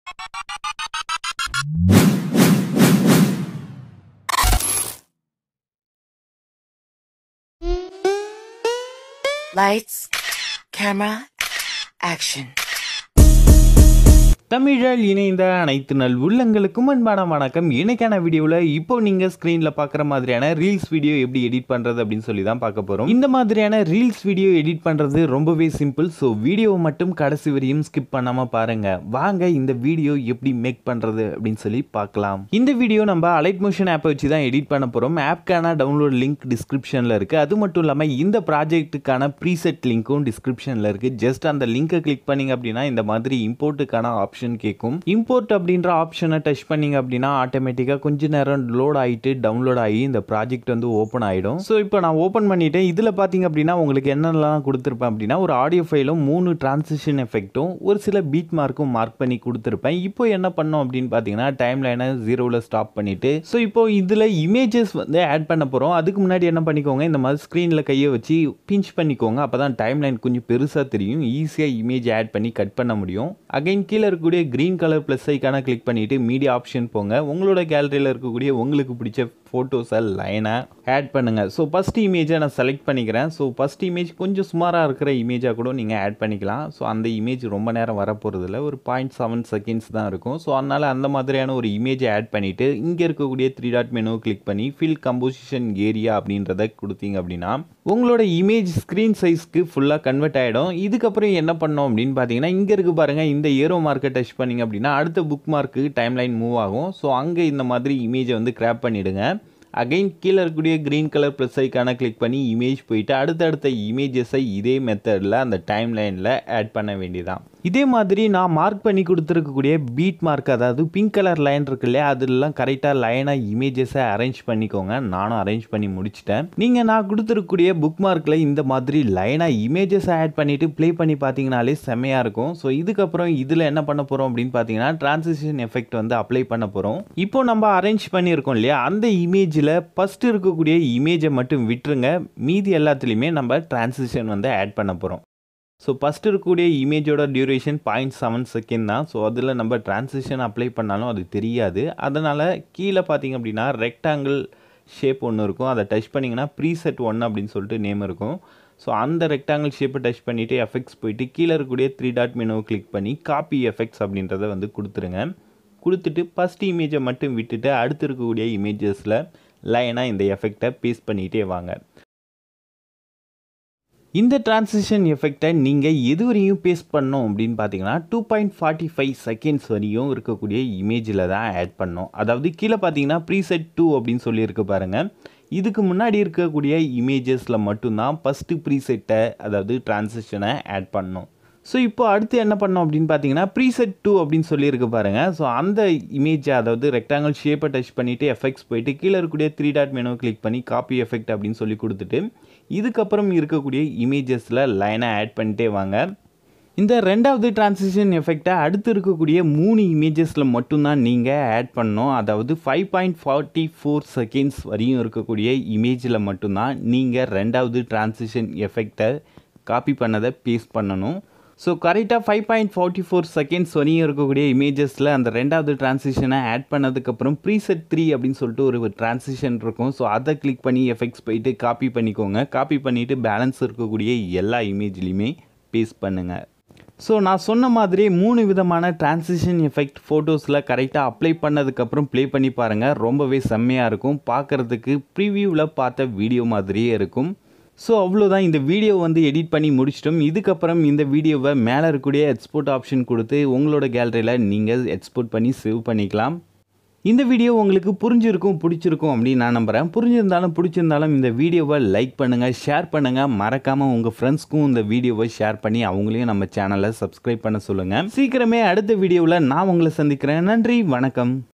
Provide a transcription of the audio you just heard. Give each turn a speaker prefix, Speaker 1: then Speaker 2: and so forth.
Speaker 1: Lights, camera, action.
Speaker 2: தமிழால் இணைந்த அனைத்து நல் உள்ளங்களுக்கும் அன்பான வணக்கம் இன்னைக்கான வீடியோவில் இப்போ நீங்கள் ஸ்க்ரீனில் பார்க்குற மாதிரியான ரீல்ஸ் வீடியோ எப்படி எடிட் பண்ணுறது அப்படின்னு சொல்லி தான் பார்க்க போகிறோம் இந்த மாதிரியான ரீல்ஸ் வீடியோ எடிட் பண்ணுறது ரொம்பவே சிம்பிள் ஸோ வீடியோவை மட்டும் கடைசி வரையும் ஸ்கிப் பண்ணாமல் பாருங்கள் வாங்க இந்த வீடியோ எப்படி மேக் பண்ணுறது அப்படின்னு சொல்லி பார்க்கலாம் இந்த வீடியோ நம்ம அலைட் மோஷன் ஆப்பை வச்சு தான் எடிட் பண்ண போகிறோம் ஆப்க்கான டவுன்லோட் லிங்க் டிஸ்கிரிப்ஷனில் இருக்குது அது மட்டும் இல்லாமல் இந்த ப்ராஜெக்ட்டுக்கான ப்ரீசெட் லிங்க்கும் டிஸ்கிரிப்ஷனில் இருக்குது ஜஸ்ட் அந்த லிங்கை கிளிக் பண்ணீங்க அப்படின்னா இந்த மாதிரி இம்போர்ட்டுக்கான ஆப்ஷன் கேட்கும் இம்போர்ட் அப்படின்ற ஆப்ஷனை டச் பண்ணீங்க அப்படின்னா ஆட்டோமேட்டிக்காக கொஞ்ச நேரம் லோட் ஆகிட்டு டவுன்லோட் ஆகி இந்த ப்ராஜெக்ட் வந்து ஓப்பன் ஆகிடும் ஸோ இப்போ நான் ஓப்பன் பண்ணிட்டேன் இதில் பார்த்தீங்க அப்படின்னா உங்களுக்கு என்னென்னலாம் கொடுத்துருப்பேன் அப்படின்னா ஒரு ஆடியோ ஃபைலும் மூணு டிரான்சிஷன் எஃபெக்ட்டும் ஒரு சில பீட் மார்க்கும் மார்க் பண்ணி கொடுத்துருப்பேன் இப்போ என்ன பண்ணோம் அப்படின்னு பார்த்தீங்கன்னா டைம் லைனை ஜீரோவில் ஸ்டாப் பண்ணிட்டு ஸோ இப்போ இதில் இமேஜஸ் வந்து ஆட் பண்ண போகிறோம் அதுக்கு முன்னாடி என்ன பண்ணிக்கோங்க இந்த மாதிரி ஸ்க்ரீனில் கையை வச்சு பிஞ்ச் பண்ணிக்கோங்க அப்போ தான் டைம் லைன் கொஞ்சம் பெருசாக தெரியும் ஈஸியாக இமேஜ் ஆட் பண்ணி கட் பண்ண முடியும் அகைன் கீழே இருக்கக்கூடிய க்ரீன் கலர் ப்ளஸ் ஐக்கான கிளிக் பண்ணிவிட்டு மீடியா ஆப்ஷன் போங்க உங்களோட கேலரியில் இருக்கக்கூடிய உங்களுக்கு பிடிச்ச ஃபோட்டோஸை லைனை ஆட் பண்ணுங்கள் ஸோ ஃபஸ்ட் இமேஜை நான் செலக்ட் பண்ணிக்கிறேன் ஸோ ஃபஸ்ட் இமேஜ் கொஞ்சம் சுமாராக இருக்கிற இமேஜாக கூட நீங்கள் ஆட் பண்ணிக்கலாம் ஸோ அந்த இமேஜ் ரொம்ப நேரம் வரப்போகிறதில்ல ஒரு பாயிண்ட் செவன் செகண்ட்ஸ் தான் இருக்கும் ஸோ அதனால் அந்த மாதிரியான ஒரு இமேஜை ஆட் பண்ணிவிட்டு இங்கே இருக்கக்கூடிய த்ரீ டாட் மெனு கிளிக் பண்ணி ஃபில் கம்போசிஷன் ஏரியா அப்படின்றத கொடுத்தீங்க அப்படின்னா உங்களோட இமேஜ் ஸ்க்ரீன் சைஸ்க்கு ஃபுல்லாக கன்வெர்ட் ஆகிடும் இதுக்கப்புறம் என்ன பண்ணோம் அப்படின்னு பார்த்தீங்கன்னா இங்கே இருக்கு பாருங்கள் இந்த ஏரோ மார்க்கை டச் பண்ணிங்க அப்படின்னா அடுத்த bookmark timeline move ஆகும் ஸோ அங்கே இந்த மாதிரி இமேஜை வந்து கிராப் பண்ணிவிடுங்க அகைன் கீழே இருக்கக்கூடிய க்ரீன் கலர் ப்ளஸ் ஐக்கான கிளிக் பண்ணி இமேஜ் போயிட்டு அடுத்தடுத்த இமேஜஸை இதே மெத்தடில் அந்த டைம் லைனில் ஆட் பண்ண வேண்டியதான் இதே மாதிரி நான் மார்க் பண்ணி கொடுத்துருக்கக்கூடிய பீட் மார்க் அதாவது பிங்க் கலர் லைன் இருக்கு இல்லையா அதெல்லாம் கரெக்டாக லைனாக இமேஜஸை அரேஞ்ச் பண்ணிக்கோங்க நானும் அரேஞ்ச் பண்ணி முடிச்சிட்டேன் நீங்கள் நான் கொடுத்துருக்கக்கூடிய புக் மார்க்கில் இந்த மாதிரி லைனாக இமேஜஸை ஆட் பண்ணிவிட்டு ப்ளே பண்ணி பார்த்தீங்கனாலே செம்மையாக இருக்கும் ஸோ இதுக்கப்புறம் இதில் என்ன பண்ண போகிறோம் அப்படின்னு பார்த்தீங்கன்னா டிரான்சிஷன் எஃபெக்ட் வந்து அப்ளை பண்ண போகிறோம் இப்போ நம்ம அரேஞ்ச் பண்ணியிருக்கோம் இல்லையா அந்த இமேஜில் ஃபஸ்ட்டு இருக்கக்கூடிய இமேஜை மட்டும் விட்டுருங்க மீதி எல்லாத்துலேயுமே நம்ம டிரான்சிஷன் வந்து ஆட் பண்ண போகிறோம் ஸோ ஃபஸ்ட்டு இருக்கக்கூடிய இமேஜோட டியூரேஷன் பாயிண்ட் செவன் செகண்ட் தான் ஸோ அதில் நம்ம டிரான்சிஷன் அப்ளை பண்ணாலும் அது தெரியாது அதனால் கீழே பார்த்தீங்க அப்படின்னா ரெக்டாங்கிள் ஷேப் ஒன்று இருக்கும் அதை டச் பண்ணிங்கன்னா ப்ரீசெட் ஒன் அப்படின்னு சொல்லிட்டு நேம் இருக்கும் ஸோ அந்த ரெக்டாங்கிள் ஷேப்பை டச் பண்ணிவிட்டு எஃபெக்ட்ஸ் போயிட்டு கீழே இருக்கக்கூடிய த்ரீ டாட் மெனுவை கிளிக் பண்ணி காப்பி எஃபெக்ட்ஸ் அப்படின்றத வந்து கொடுத்துருங்க கொடுத்துட்டு ஃபஸ்ட் இமேஜை மட்டும் விட்டுட்டு அடுத்து இருக்கக்கூடிய இமேஜஸில் லைனாக இந்த எஃபெக்டை பேஸ்ட் பண்ணிகிட்டே வாங்க இந்த டிரான்சிஷன் எஃபெக்டை நீங்கள் எது வரையும் பேஸ்ட் பண்ணோம் அப்படின்னு பார்த்தீங்கன்னா two point forty five seconds வரையும் இருக்கக்கூடிய இமேஜில் தான் ஆட் பண்ணோம் அதாவது கீழே பார்த்தீங்கன்னா ப்ரீசெட் டூ அப்படின்னு சொல்லியிருக்கு பாருங்கள் இதுக்கு முன்னாடி இருக்கக்கூடிய இமேஜஸில் மட்டும்தான் ஃபஸ்ட்டு ப்ரீசெட்டை அதாவது டிரான்சிஷனை ஆட் பண்ணோம் ஸோ இப்போ அடுத்து என்ன பண்ணோம் அப்படின்னு பார்த்தீங்கன்னா ப்ரீசெட் டூ அப்படின்னு சொல்லியிருக்கு பாருங்கள் ஸோ அந்த இமேஜை அதாவது ரெக்டாங்கிள் ஷேப்பை டச் பண்ணிவிட்டு எஃபெக்ட்ஸ் போயிட்டு கீழே இருக்கக்கூடிய த்ரீ டாட் மெனு கிளிக் பண்ணி காப்பி எஃபெக்ட் அப்படின்னு சொல்லி கொடுத்துட்டு இதுக்கப்புறம் இருக்கக்கூடிய இமேஜஸில் லைனை ஆட் பண்ணிட்டே வாங்க இந்த ரெண்டாவது டிரான்சிஷன் எஃபெக்டை அடுத்து இருக்கக்கூடிய மூணு இமேஜஸில் மட்டும்தான் நீங்கள் ஆட் பண்ணணும் அதாவது five point forty four seconds வரையும் இருக்கக்கூடிய இமேஜில் மட்டும்தான் நீங்கள் ரெண்டாவது டிரான்சிஷன் எஃபெக்டை காப்பி பண்ணதை பேஸ்ட் பண்ணணும் ஸோ கரெக்டாக five point forty four seconds வரையும் இருக்கக்கூடிய இமேஜஸில் அந்த ரெண்டாவது டிரான்சிஷனை ஆட் பண்ணதுக்கப்புறம் ப்ரீசெட் த்ரீ அப்படின்னு சொல்லிட்டு ஒரு டிரான்சிஷன் இருக்கும் ஸோ அதை கிளிக் பண்ணி எஃபெக்ட்ஸ் போயிட்டு காப்பி பண்ணிக்கோங்க காப்பி பண்ணிவிட்டு பேலன்ஸ் இருக்கக்கூடிய எல்லா இமேஜ்லேயுமே பேஸ்ட் பண்ணுங்கள் ஸோ நான் சொன்ன மாதிரி மூணு விதமான டிரான்சிஷன் எஃபெக்ட் ஃபோட்டோஸில் கரெக்டாக அப்ளை பண்ணதுக்கப்புறம் ப்ளே பண்ணி பாருங்கள் ரொம்பவே செம்மையாக இருக்கும் பார்க்குறதுக்கு ப்ரிவியூவில் பார்த்த வீடியோ மாதிரியே இருக்கும் ஸோ அவ்வளோதான் இந்த வீடியோ வந்து எடிட் பண்ணி முடிச்சிட்டோம் இதுக்கப்புறம் இந்த வீடியோவை மேலே இருக்கக்கூடிய எக்ஸ்போர்ட் ஆப்ஷன் கொடுத்து உங்களோட கேலரியில் நீங்கள் எக்ஸ்போர்ட் பண்ணி சேவ் பண்ணிக்கலாம் இந்த வீடியோ உங்களுக்கு புரிஞ்சிருக்கும் பிடிச்சிருக்கும் அப்படின்னு நான் நம்புகிறேன் புரிஞ்சிருந்தாலும் பிடிச்சிருந்தாலும் இந்த வீடியோவை லைக் பண்ணுங்கள் ஷேர் பண்ணுங்கள் மறக்காமல் உங்கள் ஃப்ரெண்ட்ஸ்க்கும் இந்த வீடியோவை ஷேர் பண்ணி அவங்களையும் நம்ம சேனலை சப்ஸ்கிரைப் பண்ண சொல்லுங்கள் சீக்கிரமே அடுத்த வீடியோவில் நான் உங்களை சந்திக்கிறேன் நன்றி வணக்கம்